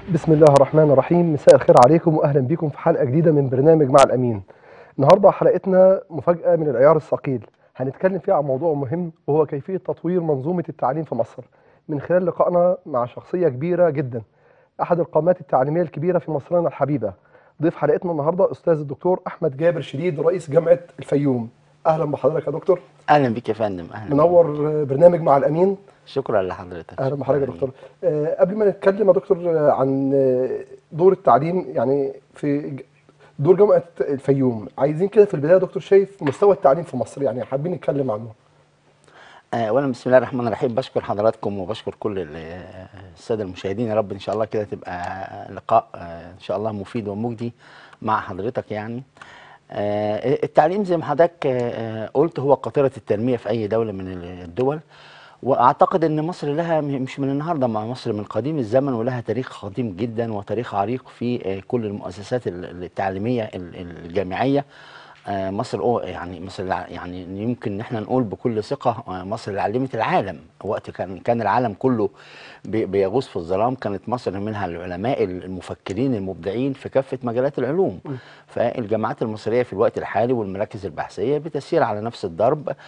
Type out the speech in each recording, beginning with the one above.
بسم الله الرحمن الرحيم مساء الخير عليكم واهلا بكم في حلقه جديده من برنامج مع الامين النهارده حلقتنا مفاجاه من العيار الثقيل هنتكلم فيها عن موضوع مهم وهو كيفيه تطوير منظومه التعليم في مصر من خلال لقائنا مع شخصيه كبيره جدا احد القامات التعليميه الكبيره في مصرنا الحبيبه ضيف حلقتنا النهارده استاذ الدكتور احمد جابر شديد رئيس جامعه الفيوم اهلا بحضرتك يا دكتور اهلا بك يا فندم اهلا منور برنامج مع الامين شكرا لحضرتك اهلا بحضرتك يا دكتور آه، قبل ما نتكلم يا دكتور آه، عن آه، دور التعليم يعني في ج- دور جامعه الفيوم عايزين كده في البدايه يا دكتور شايف مستوى التعليم في مصر يعني حابين نتكلم عنه آه، اولا بسم الله الرحمن الرحيم بشكر حضراتكم وبشكر كل ال- آه، الساده المشاهدين يا رب ان شاء الله كده تبقى لقاء آه، ان شاء الله مفيد ومجدي مع حضرتك يعني آه، التعليم زي ما حضرتك آه، آه، قلت هو قاطره التنميه في اي دوله من الدول واعتقد ان مصر لها م- مش من النهارده مع مصر من قديم الزمن ولها تاريخ قديم جدا وتاريخ عريق في آه، كل المؤسسات ال- التعليميه ال- الجامعيه آه، مصر أو يعني مصر الع- يعني يمكن ان احنا نقول بكل ثقه آه، مصر اللي علمت العالم وقت كان كان العالم كله بي- بيغوص في الظلام كانت مصر منها العلماء المفكرين المبدعين في كافه مجالات العلوم فالجامعات المصريه في الوقت الحالي والمراكز البحثيه بتسير على نفس الضرب آه،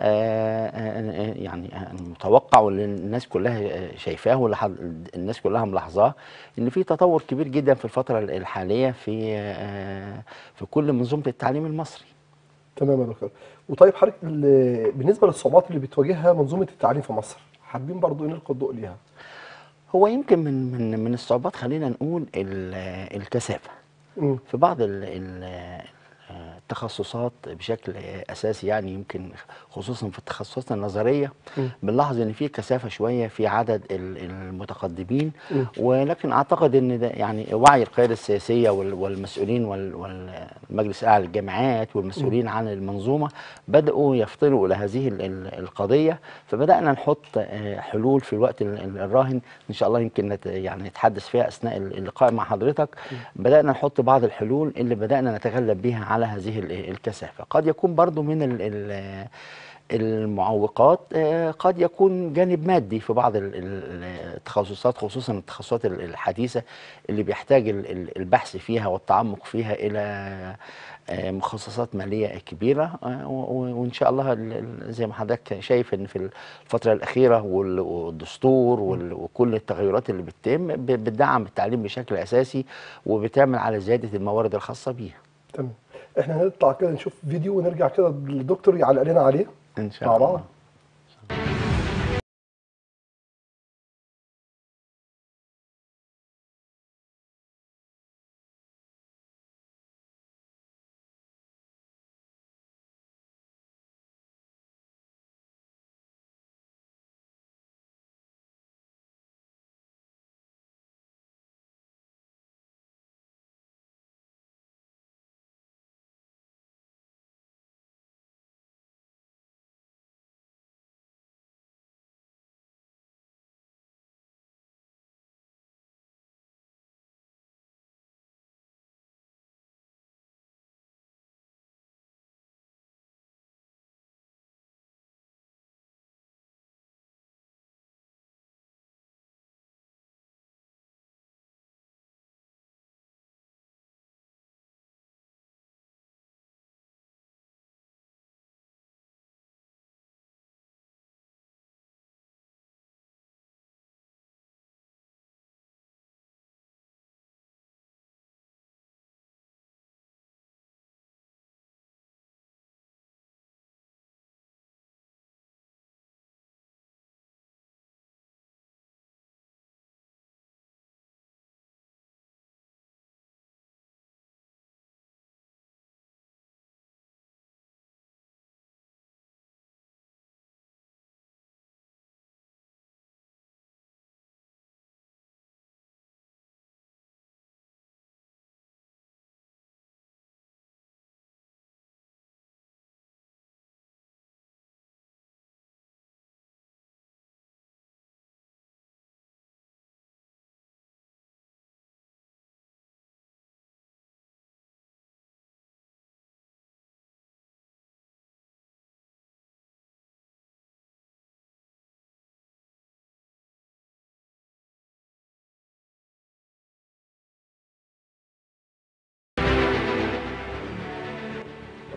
آه، يعني آه، متوقع واللي الناس كلها آه، شايفاه واللي حض- الناس كلها ملاحظاه ان في تطور كبير جدا في الفتره الحاليه في آه، في كل منظومه التعليم المصري تمام يا دكتور وطيب حضرتك ال- بالنسبه للصعوبات اللي بتواجهها منظومه التعليم في مصر حابين برضو نلقي الضوء ليها هو يمكن من من من الصعوبات خلينا نقول ال- الكثافه مم. في بعض ال- ال- التخصصات بشكل اساسي يعني يمكن خصوصا في التخصصات النظريه مم. بنلاحظ ان في كثافه شويه في عدد ال- المتقدمين مم. ولكن اعتقد ان ده يعني وعي القياده السياسيه وال- والمسؤولين وال- والمجلس الاعلى للجامعات والمسؤولين عن المنظومه بداوا يفطنوا الى هذه ال- ال- القضيه فبدانا نحط آه، حلول في الوقت ال- ال- الراهن ان شاء الله يمكن نت يعني نتحدث فيها اثناء ال- اللقاء مع حضرتك بدانا نحط بعض الحلول اللي بدانا نتغلب بها على هذه ال- الكثافه قد يكون برضو من ال ال المعوقات آه، قد يكون جانب مادي في بعض ال- ال- التخصصات خصوصا التخصصات ال- الحديثة اللي بيحتاج ال- ال- البحث فيها والتعمق فيها إلى آه، مخصصات مالية كبيرة آه، و- و- وإن شاء الله ال- ال- زي ما حضرتك شايف إن في الفترة الأخيرة وال- والدستور وال- وكل التغيرات اللي بتتم ب- بتدعم التعليم بشكل أساسي وبتعمل على زيادة الموارد الخاصة بيها تمام احنا هنطلع كده نشوف فيديو ونرجع كده للدكتور يعلق لنا عليه إن شاء مع الله بعض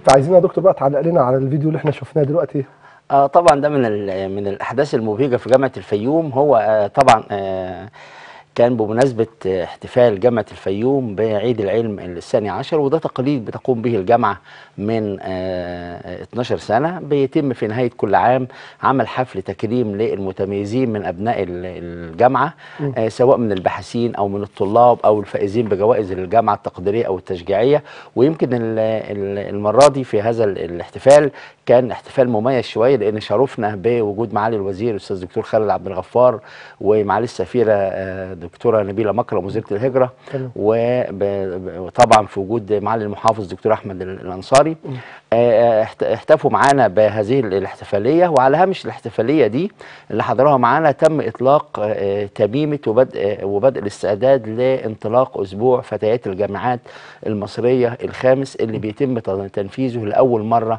فعايزين يا دكتور بقى تعلق لنا على الفيديو اللي احنا شفناه دلوقتي آه طبعا ده من ال- من الاحداث المبهجه في جامعه الفيوم هو آه طبعا آه كان بمناسبة آه، احتفال جامعة الفيوم بعيد العلم الثاني عشر وده تقليد بتقوم به الجامعة من آه، 12 سنة بيتم في نهاية كل عام عمل حفل تكريم للمتميزين من أبناء ال- الجامعة آه، سواء من الباحثين أو من الطلاب أو الفائزين بجوائز الجامعة التقديرية أو التشجيعية ويمكن ال- ال- المرة دي في هذا ال- الاحتفال كان احتفال مميز شوية لأن شرفنا بوجود معالي الوزير الأستاذ دكتور خالد عبد الغفار ومعالي السفيرة آه، دكتورة نبيلة مكرم وزيرة الهجرة تمام. وب- ب- وطبعا في وجود معالي المحافظ دكتور احمد ال- الانصاري آه، احت- احتفوا معانا بهذه ال- الاحتفاليه وعلى هامش الاحتفاليه دي اللي حضروها معانا تم اطلاق آه، تميمه وبدء آه، وبدء الاستعداد لانطلاق اسبوع فتيات الجامعات المصريه الخامس اللي بيتم تن- تنفيذه لاول مره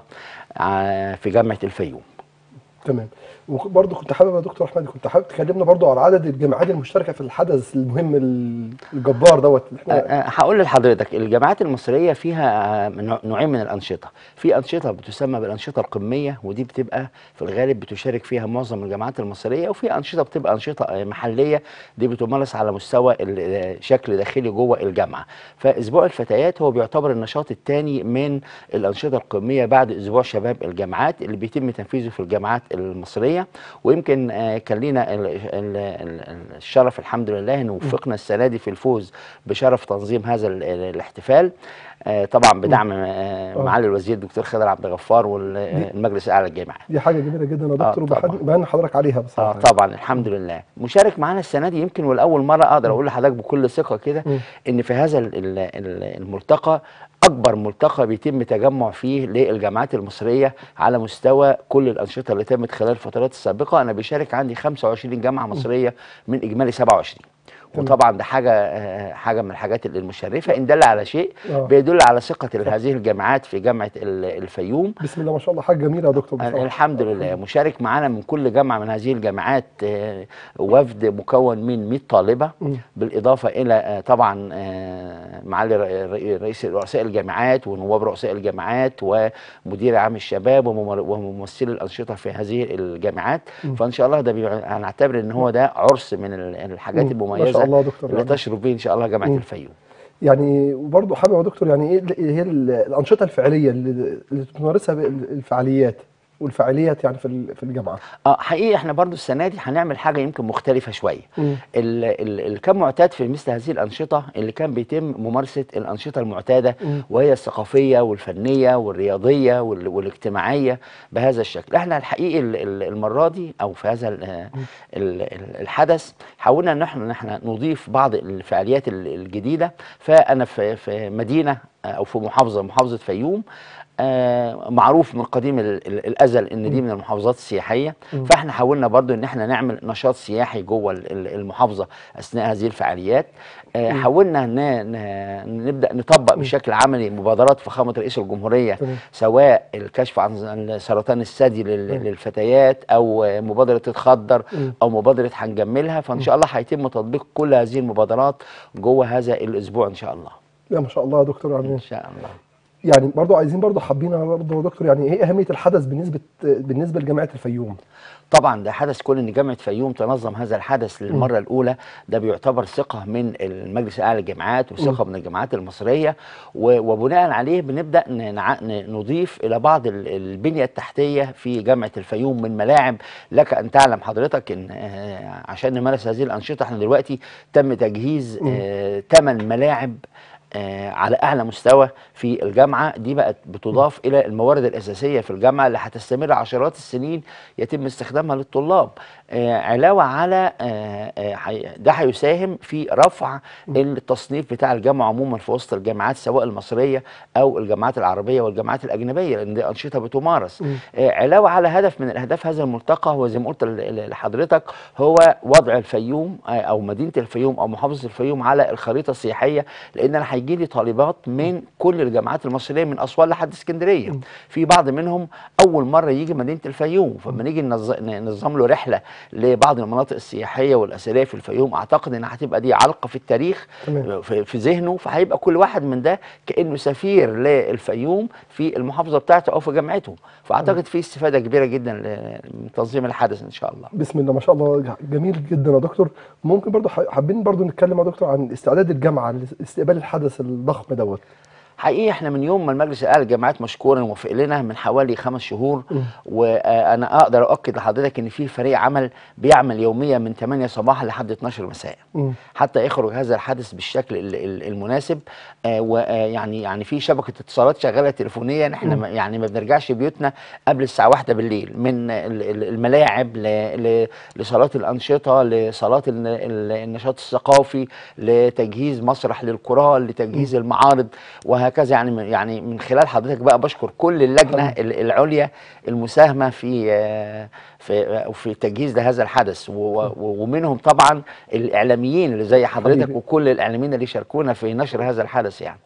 آه، في جامعه الفيوم تمام وبرضه كنت حابب يا دكتور احمد كنت حابب تكلمنا برضه على عدد الجامعات المشتركه في الحدث المهم ال- الجبار دوت اللي احنا أه، هقول لحضرتك الجامعات المصريه فيها آه، نوع- نوعين من الانشطه في انشطه بتسمى بالانشطه القميه ودي بتبقى في الغالب بتشارك فيها معظم الجامعات المصريه وفي انشطه بتبقى انشطه آه، محليه دي بتمارس على مستوى ال- آه، شكل داخلي جوه الجامعه فاسبوع الفتيات هو بيعتبر النشاط الثاني من الانشطه القميه بعد اسبوع شباب الجامعات اللي بيتم تنفيذه في الجامعات المصريه ويمكن آه، كان لينا ال- ال- ال- الشرف الحمد لله ان وفقنا السنه دي في الفوز بشرف تنظيم هذا ال- ال- الاحتفال آه، طبعا بدعم آه، آه. معالي الوزير الدكتور خضر عبد الغفار والمجلس الاعلى للجامعات دي حاجه جميله جدا يا دكتور طبعاً. وبحن حضرتك عليها اه بصراحه طبعا الحمد لله مشارك معانا السنه دي يمكن ولاول مره اقدر اقول لحضرتك بكل ثقه كده مم. ان في هذا ال- ال- ال- الملتقى اكبر ملتقى بيتم تجمع فيه للجامعات المصريه على مستوى كل الانشطه اللي تمت خلال الفترات السابقه انا بيشارك عندي 25 جامعه مصريه من اجمالي 27 تمام. وطبعا ده حاجه آه، حاجه من الحاجات اللي المشرفه ان دل على شيء آه. بيدل على ثقه هذه الجامعات في جامعه ال- الفيوم بسم الله ما شاء الله حاجه جميله يا دكتور بصراحه الحمد لله مشارك معانا من كل جامعه من هذه الجامعات آه، وفد مكون من 100 طالبه مم. بالاضافه الى آه، طبعا آه، معالي ر- ر- رئيس رؤساء الجامعات ونواب رؤساء الجامعات ومدير عام الشباب وممر- وممثلي الانشطه في هذه الجامعات فان شاء الله ده بي- هنعتبر ان هو ده عرس من ال- الحاجات مم. ما المميزه شاء الله يا دكتور اللي يعني. تشرف به ان شاء الله جامعه مم. الفيوم يعني وبرضه حابب يا دكتور يعني ايه ال- هي ال- الانشطه الفعليه اللي, اللي بتمارسها بال- الفعاليات والفعاليات يعني في ال- في الجامعه اه حقيقي احنا برضو السنه دي هنعمل حاجه يمكن مختلفه شويه مم. ال- ال- اللي كان معتاد في مثل هذه الأنشطة اللي كان بيتم ممارسة الأنشطة المعتادة مم. وهي الثقافية والفنية والرياضية وال- والاجتماعية بهذا الشكل احنا الحقيقي ال- ال- المرة دي أو في هذا ال- ال- ال- الحدث حاولنا ان احنا ان احنا نضيف بعض الفعاليات ال- الجديدة فأنا في في مدينة آه، أو في محافظة محافظة فيوم آه، معروف من قديم ال- ال- الازل ان دي من المحافظات السياحيه فاحنا حاولنا برضو ان احنا نعمل نشاط سياحي جوه ال- ال- المحافظه اثناء هذه الفعاليات آه، حاولنا ن- ن- نبدا نطبق بشكل عملي مبادرات فخامه رئيس الجمهوريه تمام. سواء الكشف عن سرطان الثدي لل- مم. للفتيات او آه، مبادره اتخدر مم. او مبادره هنجملها فان شاء الله هيتم تطبيق كل هذه المبادرات جوه هذا الاسبوع ان شاء الله لا ما شاء الله يا دكتور يعني ان شاء الله يعني برضه عايزين برضه حابين برضه يا دكتور يعني ايه اهميه الحدث بالنسبه بالنسبه لجامعه الفيوم طبعا ده حدث كون ان جامعه فيوم تنظم هذا الحدث للمره الاولى ده بيعتبر ثقه من المجلس الاعلى للجامعات وثقه من الجامعات المصريه و- وبناء عليه بنبدا ن- نع- ن- نضيف الى بعض ال- البنيه التحتيه في جامعه الفيوم من ملاعب لك ان تعلم حضرتك ان آه، عشان نمارس هذه الانشطه احنا دلوقتي تم تجهيز ثمان ملاعب آه، على اعلى مستوى في الجامعه دي بقت بتضاف الى الموارد الاساسيه في الجامعه اللي هتستمر عشرات السنين يتم استخدامها للطلاب آه، علاوه على آه، آه، حي- ده هيساهم في رفع التصنيف بتاع الجامعه عموما في وسط الجامعات سواء المصريه او الجامعات العربيه والجامعات الاجنبيه لان دي انشطه بتمارس آه، علاوه على هدف من الاهداف هذا الملتقى هو زي ما قلت ل- ل- لحضرتك هو وضع الفيوم آه، او مدينه الفيوم او محافظه الفيوم على الخريطه السياحيه لان انا هيجي لي طالبات من كل الجامعات المصريه من اسوان لحد اسكندريه في بعض منهم اول مره يجي مدينه الفيوم فلما نيجي ننظ- ننظم له رحله لبعض المناطق السياحيه والاثريه في الفيوم اعتقد انها هتبقى دي علقه في التاريخ تمام. في, في ذهنه فهيبقى كل واحد من ده كانه سفير للفيوم في المحافظه بتاعته او في جامعته فاعتقد في استفاده كبيره جدا ل- من تنظيم الحدث ان شاء الله بسم الله ما شاء الله ج- جميل جدا يا دكتور ممكن برضو ح- حابين برضو نتكلم يا دكتور عن استعداد الجامعه لاستقبال الحدث الضخم دوت حقيقي احنا من يوم ما المجلس الاعلى للجامعات مشكورا وافق لنا من حوالي خمس شهور وانا اقدر اؤكد لحضرتك ان في فريق عمل بيعمل يوميا من 8 صباحا لحد 12 مساء مم. حتى يخرج هذا الحدث بالشكل ال- ال- المناسب آه ويعني يعني في شبكه اتصالات شغاله تليفونيا احنا ما- يعني ما بنرجعش بيوتنا قبل الساعه واحدة بالليل من ال- ال- الملاعب ل- ل- لصالات الانشطه لصالات الن- ال- النشاط الثقافي لتجهيز مسرح للكورال لتجهيز المعارض وهكذا يعني من يعني من خلال حضرتك بقى بشكر كل اللجنه ال- العليا المساهمه في آه، في في تجهيز لهذا الحدث و- و- ومنهم طبعا الاعلاميين اللي زي حضرتك حبيبي. وكل الاعلاميين اللي شاركونا في نشر هذا الحدث يعني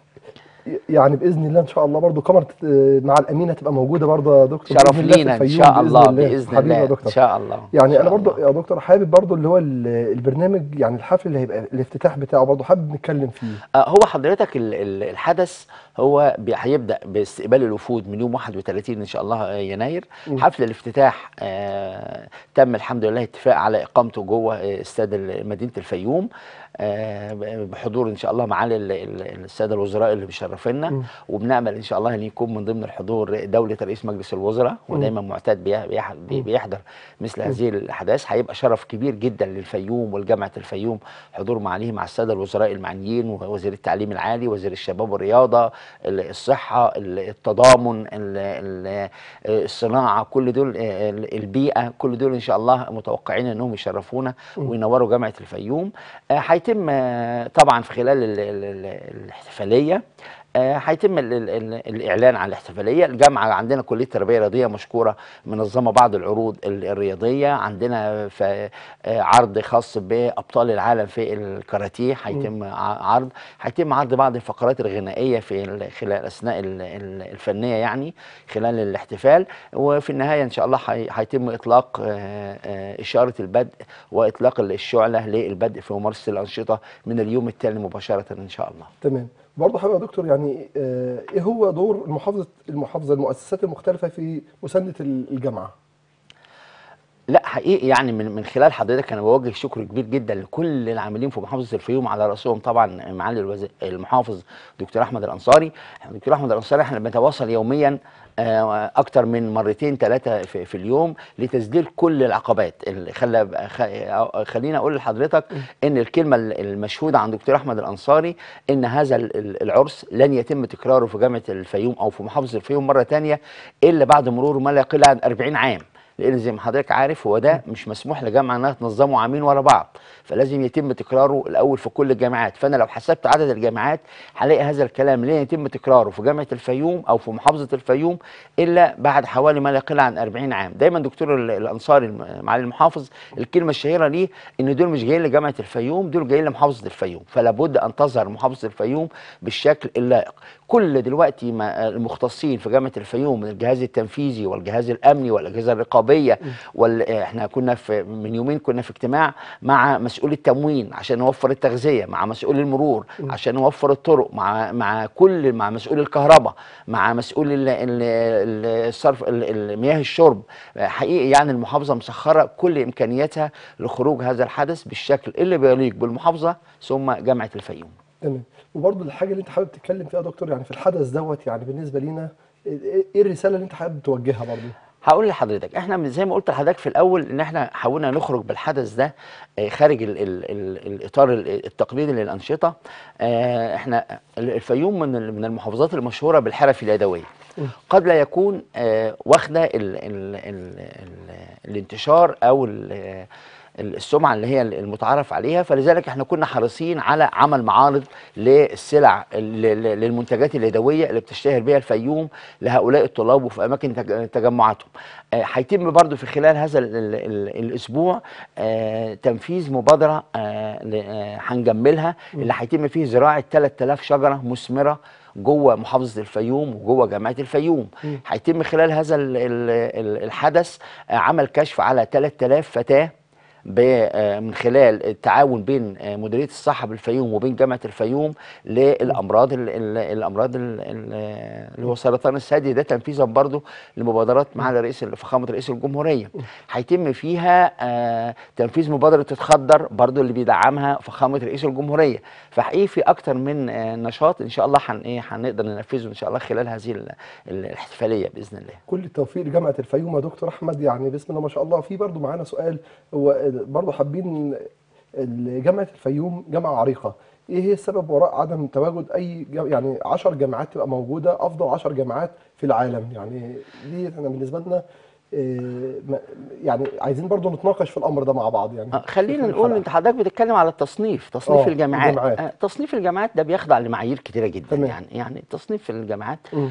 يعني باذن الله ان شاء الله برضو كاميرا آه، مع الامينه تبقى موجوده برضو يا دكتور شرف بإذن الله في لينا ان الفيوم شاء الله باذن حبيبي الله يا ان دكتور شاء الله يعني إن انا شاء برضو الله. يا دكتور حابب برضو اللي هو ال- البرنامج يعني الحفل اللي هيبقى الافتتاح بتاعه برضو حابب نتكلم فيه آه، هو حضرتك ال- ال- الحدث هو بي- هيبدا باستقبال الوفود من يوم 31 ان شاء الله آه، يناير مم. حفل الافتتاح آه، تم الحمد لله اتفاق على اقامته جوه آه، استاد ال- مدينه الفيوم آه، بحضور ان شاء الله معالي ال- ال- الساده الوزراء اللي بيشرفونا مم. وبنامل ان شاء الله ان يكون من ضمن الحضور دوله رئيس مجلس الوزراء ودايما معتاد بيح- بيح- بي- بيحضر مثل هذه الاحداث هيبقى شرف كبير جدا للفيوم ولجامعه الفيوم حضور معاليه مع الساده الوزراء المعنيين ووزير التعليم العالي وزير الشباب والرياضه ال- الصحه ال- التضامن ال- ال- الصناعه كل دول آه، ال- البيئه كل دول ان شاء الله متوقعين انهم يشرفونا وينوروا جامعه الفيوم آه، هيتم آه، طبعا في خلال ال- ال- ال- الاحتفاليه آه، هيتم ال- ال- ال- الاعلان عن الاحتفاليه الجامعه عندنا كليه تربيه رياضيه مشكوره منظمه بعض العروض ال- الرياضيه عندنا ف- آه، عرض خاص بابطال العالم في الكاراتيه هيتم ع- عرض هيتم عرض بعض الفقرات الغنائيه في ال- خلال اثناء ال- ال- الفنيه يعني خلال الاحتفال وفي النهايه ان شاء الله هي- هيتم اطلاق آه، آه، اشاره البدء واطلاق الشعله للبدء في ممارسه الانشطه من اليوم التالي مباشره ان شاء الله تمام برضه حابب يا دكتور يعني آه، ايه هو دور المحافظه المحافظه المؤسسات المختلفه في مسانده ال- الجامعه لا حقيقي يعني من من خلال حضرتك انا بوجه شكر كبير جدا لكل العاملين في محافظه الفيوم على راسهم طبعا معالي الوزير المحافظ دكتور احمد الانصاري دكتور احمد الانصاري احنا بنتواصل يوميا آه، اكتر من مرتين ثلاثه في, في اليوم لتسجيل كل العقبات اللي خلى خ- خليني اقول لحضرتك ان الكلمه المشهوده عن دكتور احمد الانصاري ان هذا ال- ال- العرس لن يتم تكراره في جامعه الفيوم او في محافظه الفيوم مره ثانيه الا بعد مرور ما لا يقل عن 40 عام لان زي ما حضرتك عارف هو ده مش مسموح لجامعه انها تنظمه عامين ورا بعض فلازم يتم تكراره الاول في كل الجامعات فانا لو حسبت عدد الجامعات هلاقي هذا الكلام لن يتم تكراره في جامعه الفيوم او في محافظه الفيوم الا بعد حوالي ما لا يقل عن 40 عام دايما دكتور ال- الانصاري الم- معالي المحافظ الكلمه الشهيره ليه ان دول مش جايين لجامعه الفيوم دول جايين لمحافظه الفيوم فلا بد ان تظهر محافظه الفيوم بالشكل اللائق كل دلوقتي ما المختصين في جامعه الفيوم من الجهاز التنفيذي والجهاز الامني والاجهزه الرقابيه وال... احنا كنا في من يومين كنا في اجتماع مع مسؤول التموين عشان نوفر التغذيه مع مسؤول المرور عشان نوفر الطرق مع مع كل مع مسؤول الكهرباء مع مسؤول ال... ال... ال- الصرف ال- ال- مياه الشرب حقيقي يعني المحافظه مسخره كل امكانياتها لخروج هذا الحدث بالشكل اللي بيليق بالمحافظه ثم جامعه الفيوم تمام وبرضه الحاجه اللي انت حابب تتكلم فيها يا دكتور يعني في الحدث دوت يعني بالنسبه لينا ايه إيه الرساله اللي انت حابب توجهها برضه هقول لحضرتك احنا من زي ما قلت لحضرتك في الاول ان احنا حاولنا نخرج بالحدث ده آه، خارج ال ال ال الاطار ال- التقليدي للانشطه آه، احنا ال- الفيوم من ال- من المحافظات المشهوره بالحرف اليدويه قد لا يكون آه، واخده ال ال ال ال الانتشار او ال السمعه اللي هي المتعارف عليها فلذلك احنا كنا حريصين على عمل معارض للسلع ل- ل- للمنتجات اليدويه اللي بتشتهر بها الفيوم لهؤلاء الطلاب وفي اماكن تج- تجمعاتهم آه، هيتم برضو في خلال هذا ال ال ال الاسبوع آه، تنفيذ مبادره آه، ل- آه، هنجملها اللي هيتم فيه زراعه 3000 شجره مثمره جوه محافظه الفيوم وجوه جامعه الفيوم مم. هيتم خلال هذا ال ال ال الحدث آه، عمل كشف على 3000 فتاه ب- آه، من خلال التعاون بين آه، مديريه الصحه بالفيوم وبين جامعه الفيوم للامراض ال ال الامراض ال- ال- اللي هو سرطان الثدي ده تنفيذا برضه لمبادرات معالي رئيس فخامه رئيس الجمهوريه هيتم فيها آه، تنفيذ مبادره تتخدر برضه اللي بيدعمها فخامه رئيس الجمهوريه فحقيقي في اكتر من آه، نشاط ان شاء الله هن ايه هنقدر ننفذه ان شاء الله خلال هذه ال- ال- الاحتفاليه باذن الله كل التوفيق لجامعه الفيوم يا دكتور احمد يعني بسم الله ما شاء الله في برضو معانا سؤال هو برضو حابين ال- جامعه الفيوم جامعه عريقه ايه هي السبب وراء عدم تواجد اي جا- يعني 10 جامعات تبقى موجوده افضل 10 جامعات في العالم يعني دي احنا بالنسبه لنا إيه، ما- يعني عايزين برضو نتناقش في الامر ده مع بعض يعني آه، خلينا في نقول الحلقة. انت حضرتك بتتكلم على التصنيف تصنيف آه، الجامعات الجامعات. آه، تصنيف الجامعات ده بيخضع لمعايير كتيره جدا تمام. يعني يعني تصنيف الجامعات مم.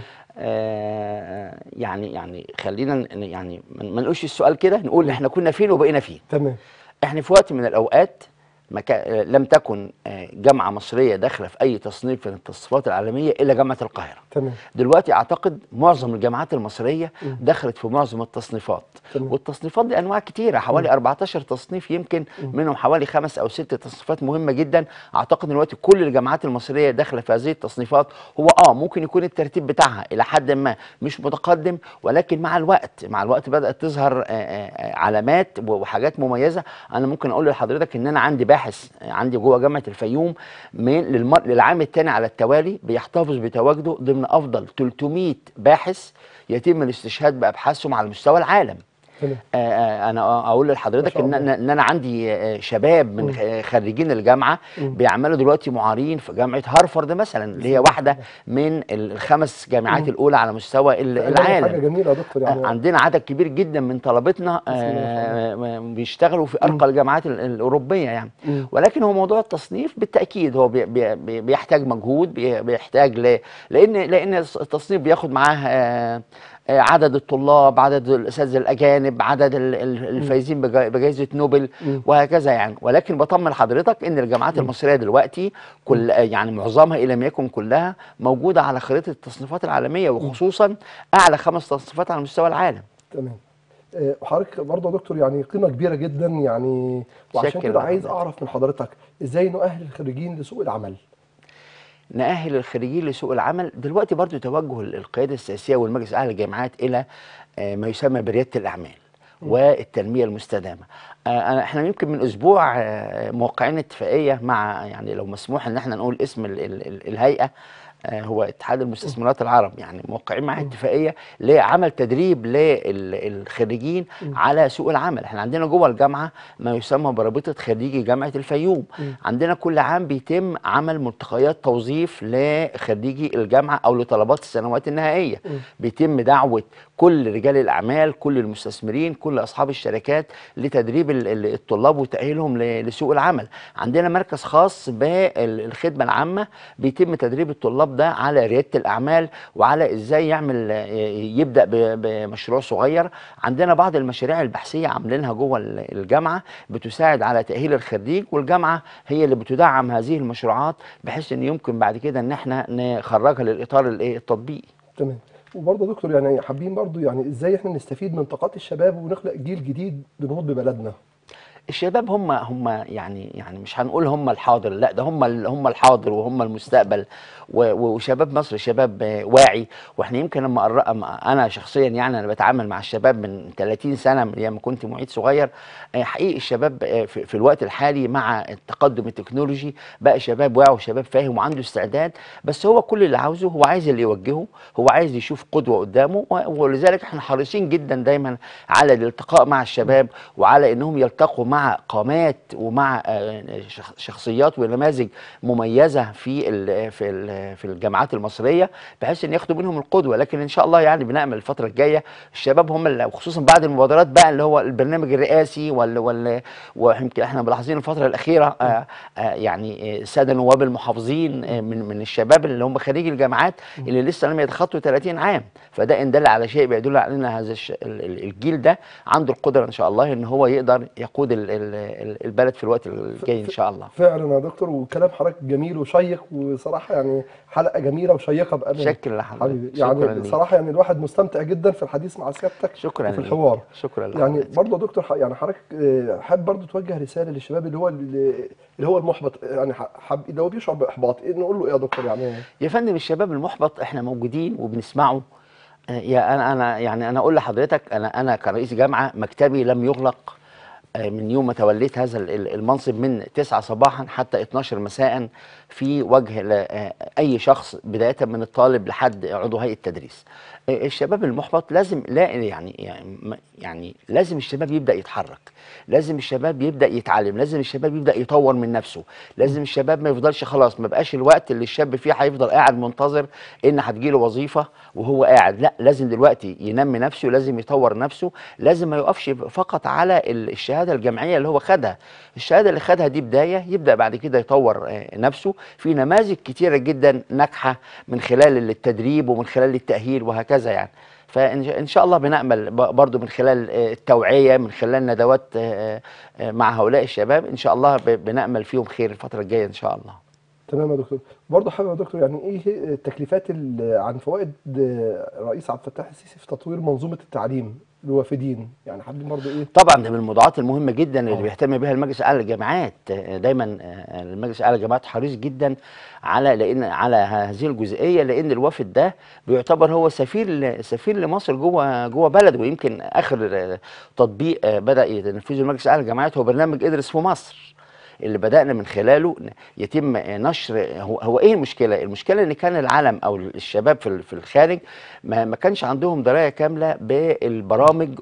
آه يعني يعني خلينا ن- يعني ما ما نقولش السؤال كده نقول احنا كنا فين وبقينا فين تمام احنا في وقت من الاوقات مكا... لم تكن آه، جامعه مصريه داخله في اي تصنيف من التصنيفات العالميه الا جامعه القاهره تمام دلوقتي اعتقد معظم الجامعات المصريه مم. دخلت في معظم التصنيفات تمام. والتصنيفات دي انواع كتيره حوالي 14 تصنيف يمكن منهم حوالي خمس او ست تصنيفات مهمه جدا اعتقد دلوقتي كل الجامعات المصريه داخله في هذه التصنيفات هو اه ممكن يكون الترتيب بتاعها الى حد ما مش متقدم ولكن مع الوقت مع الوقت بدات تظهر آه، آه، علامات وحاجات مميزه انا ممكن اقول لحضرتك ان انا عندي باحث آه، عندي جوه جامعه الفيوم من للمر... للعام الثاني على التوالي بيحتفظ بتواجده ضمن افضل 300 باحث يتم الاستشهاد بابحاثهم على مستوى العالم تمام آه، آه، انا اقول ما لحضرتك شاء ان الله. انا ان انا عندي آه، شباب من مم. خ- خريجين الجامعه مم. بيعملوا دلوقتي معارين في جامعه هارفارد مثلا اللي هي واحده من ال- الخمس جامعات مم. الاولى على مستوى ال- ده حاجه العالم جميله يا دكتور آه، يعني عندنا عدد كبير جدا من طلبتنا بسم الله ما شاء آه، آه، بيشتغلوا في ارقى الجامعات ال- الاوروبيه يعني مم. ولكن هو موضوع التصنيف بالتاكيد هو بي بي بي- بيحتاج مجهود بي- بيحتاج ل لان لان التصنيف بياخد معاه آه، آه، عدد الطلاب عدد الاساتذه الاجانب عدد ال- ال- الفايزين بجا- بجائزه نوبل مم. وهكذا يعني ولكن بطمن حضرتك ان الجامعات المصريه دلوقتي كل يعني معظمها ان لم يكن كلها موجوده على خريطه التصنيفات العالميه وخصوصا اعلى خمس تصنيفات على مستوى العالم تمام آه، وحضرتك برضه يا دكتور يعني قيمة كبيرة جدا يعني وعشان شكراً كده عايز لحضرتك. أعرف من حضرتك إزاي نؤهل الخريجين لسوق العمل نأهل الخريجين لسوق العمل دلوقتي برضو توجه القيادة السياسية والمجلس الأعلى للجامعات إلى آه، ما يسمى بريادة الأعمال والتنمية المستدامة آه، أنا- احنا يمكن من أسبوع آه، موقعين اتفاقية مع يعني لو مسموح إن احنا نقول اسم ال ال ال الهيئة آه، هو اتحاد المستثمرات العرب يعني موقعين معاه اتفاقيه لعمل تدريب للخريجين على سوق العمل احنا عندنا جوه الجامعه ما يسمى برابطه خريجي جامعه الفيوم عندنا كل عام بيتم عمل ملتقيات توظيف لخريجي الجامعه او لطلبات السنوات النهائيه بيتم دعوه كل رجال الاعمال كل المستثمرين كل اصحاب الشركات لتدريب ال- ال- الطلاب وتاهيلهم ل- لسوق العمل عندنا مركز خاص بالخدمه العامه بيتم تدريب الطلاب ده على رياده الاعمال وعلى ازاي يعمل آه، يبدا ب- بمشروع صغير عندنا بعض المشاريع البحثيه عاملينها جوه ال- الجامعه بتساعد على تاهيل الخريج والجامعه هي اللي بتدعم هذه المشروعات بحيث ان يمكن بعد كده ان احنا نخرجها للاطار الايه التطبيقي تمام وبرضه يا دكتور يعني حابين برضه يعني إزاي إحنا نستفيد من طاقات الشباب ونخلق جيل جديد بنهوض ببلدنا الشباب هم هم يعني يعني مش هنقول هم الحاضر لا ده هم ال- هم الحاضر وهم المستقبل و- و- وشباب مصر شباب آه، واعي واحنا يمكن لما قر- أما انا شخصيا يعني انا بتعامل مع الشباب من 30 سنه من ايام ما كنت معيد صغير آه، حقيقي الشباب آه، في في الوقت الحالي مع التقدم التكنولوجي بقى شباب واعي وشباب فاهم وعنده استعداد بس هو كل اللي عاوزه هو عايز اللي يوجهه هو عايز يشوف قدوه قدامه و- ولذلك احنا حريصين جدا دايما على الالتقاء مع الشباب وعلى انهم يلتقوا مع ومع قامات ومع آه، شخ- شخصيات ونماذج مميزه في ال في ال في الجامعات المصريه بحيث ان ياخدوا منهم القدوه لكن ان شاء الله يعني بنامل الفتره الجايه الشباب هم اللي وخصوصا بعد المبادرات بقى اللي هو البرنامج الرئاسي وال وال ويمكن احنا ملاحظين الفتره الاخيره آه آه يعني آه، الساده نواب المحافظين آه من من الشباب اللي هم خريج الجامعات اللي لسه لم يتخطوا 30 عام فده ان دل على شيء بيدل على ان هذا الش- ال- ال- الجيل ده عنده القدره ان شاء الله ان هو يقدر يقود ال- ال- ال- البلد في الوقت الجاي ان شاء الله فعلا يا دكتور وكلام حضرتك جميل وشيق وصراحه يعني حلقه جميله وشيقه بامانه شكرا لحضرتك حبيبي شكرا يعني ليك. صراحه يعني الواحد مستمتع جدا في الحديث مع سيادتك شكرا وفي ليك. الحوار شكرا يعني لحضرتك. برضه يا دكتور ح- يعني حضرتك آه، حابب برضه توجه رساله للشباب اللي هو اللي هو المحبط يعني ح- حب اللي هو بيشعر باحباط إيه نقول له ايه يا دكتور يعني يا فندم الشباب المحبط احنا موجودين وبنسمعه آه، يا انا انا يعني انا اقول لحضرتك انا انا كرئيس جامعه مكتبي لم يغلق آه، من يوم ما توليت هذا ال- ال- المنصب من 9 صباحا حتى 12 مساء في وجه ل- آه، اي شخص بدايه من الطالب لحد عضو هيئه التدريس. آه، الشباب المحبط لازم لا يعني يعني م- يعني لازم الشباب يبدا يتحرك، لازم الشباب يبدا يتعلم، لازم الشباب يبدا يطور من نفسه، لازم الشباب ما يفضلش خلاص ما بقاش الوقت اللي الشاب فيه هيفضل قاعد منتظر ان هتجيله وظيفه وهو قاعد، لا لازم دلوقتي ينمي نفسه، لازم يطور نفسه، لازم ما يقفش فقط على ال- الشهاده الجامعيه اللي هو خدها، الشهاده اللي خدها دي بدايه يبدا بعد كده يطور آه، نفسه في نماذج كتيره جدا ناجحه من خلال التدريب ومن خلال التاهيل وهكذا يعني فان إن شاء الله بنامل ب- برضو من خلال آه، التوعيه من خلال ندوات آه، آه، مع هؤلاء الشباب ان شاء الله ب- بنامل فيهم خير الفتره الجايه ان شاء الله تمام يا دكتور برضه حابب يا دكتور يعني ايه هي التكليفات ال- عن فوائد الرئيس عبد الفتاح السيسي في تطوير منظومه التعليم للوافدين يعني حابين برضه ايه طبعا ده من الموضوعات المهمه جدا اللي آه. بيهتم بها المجلس الاعلى للجامعات آه، دايما آه، المجلس الاعلى للجامعات حريص جدا على لان على هذه الجزئيه لان الوافد ده بيعتبر هو سفير ل- سفير لمصر جوه جوه بلده ويمكن اخر آه، تطبيق آه، بدا ينفذه المجلس الاعلى للجامعات هو برنامج ادرس في مصر اللي بدأنا من خلاله ن- يتم نشر هو, هو ايه المشكلة؟ المشكلة ان كان العالم او الشباب في ال- في الخارج ما, ما كانش عندهم دراية كاملة بالبرامج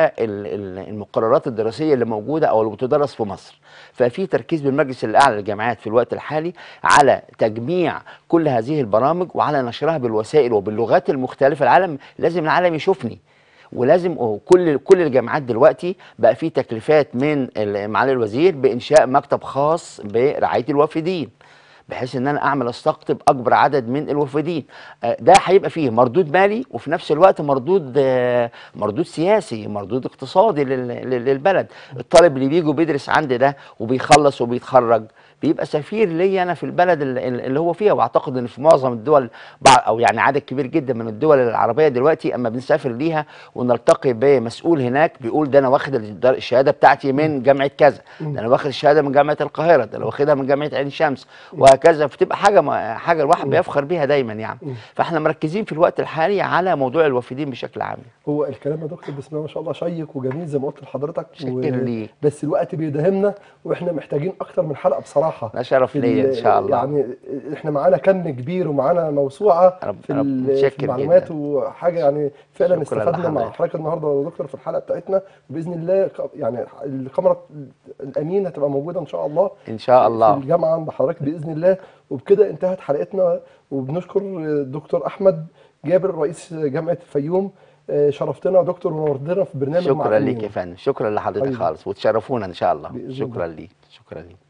والمقررات الدراسية اللي موجودة او اللي بتدرس في مصر. ففي تركيز بالمجلس الاعلى للجامعات في الوقت الحالي على تجميع كل هذه البرامج وعلى نشرها بالوسائل وباللغات المختلفة العالم لازم العالم يشوفني. ولازم كل كل الجامعات دلوقتي بقى في تكليفات من ال- معالي الوزير بانشاء مكتب خاص برعايه الوافدين بحيث ان انا اعمل استقطب اكبر عدد من الوافدين آه، ده هيبقى فيه مردود مالي وفي نفس الوقت مردود آه، مردود سياسي مردود اقتصادي لل- لل- للبلد الطالب اللي بيجي وبيدرس عندي ده وبيخلص وبيتخرج بيبقى سفير ليا انا في البلد ال- ال- اللي هو فيها واعتقد ان في معظم الدول بعض او يعني عدد كبير جدا من الدول العربيه دلوقتي اما بنسافر ليها ونلتقي بمسؤول هناك بيقول ده انا واخد الدر- الشهاده بتاعتي من جامعه كذا ده انا واخد الشهاده من جامعه القاهره ده انا واخدها من جامعه عين شمس وهكذا فتبقى حاجه ما- حاجه الواحد بيفخر بيها دايما يعني فاحنا مركزين في الوقت الحالي على موضوع الوافدين بشكل عام هو الكلام يا دكتور بسم الله ما شاء الله شيق وجميل زي ما قلت لحضرتك شكر ليك. بس الوقت بيداهمنا واحنا محتاجين اكتر من حلقه بصراحه ده شرف في ليا ال- ان شاء الله يعني احنا معانا كم كبير ومعانا موسوعه رب- في, رب ال- في متشكر المعلومات جداً. وحاجه يعني فعلا شكراً استفدنا مع لحضرتك. حضرتك النهارده يا دكتور في الحلقه بتاعتنا وباذن الله ك- يعني الكاميرا الامين هتبقى موجوده ان شاء الله ان شاء في الله الجامعه عند حضرتك باذن الله وبكده انتهت حلقتنا وبنشكر الدكتور احمد جابر رئيس جامعه الفيوم آه، شرفتنا يا دكتور ونورتنا في برنامج مع شكرا الأمين. ليك يا فندم شكرا لحضرتك حبيبي. خالص وتشرفونا ان شاء الله بإذن شكرا الله. ليك شكرا ليك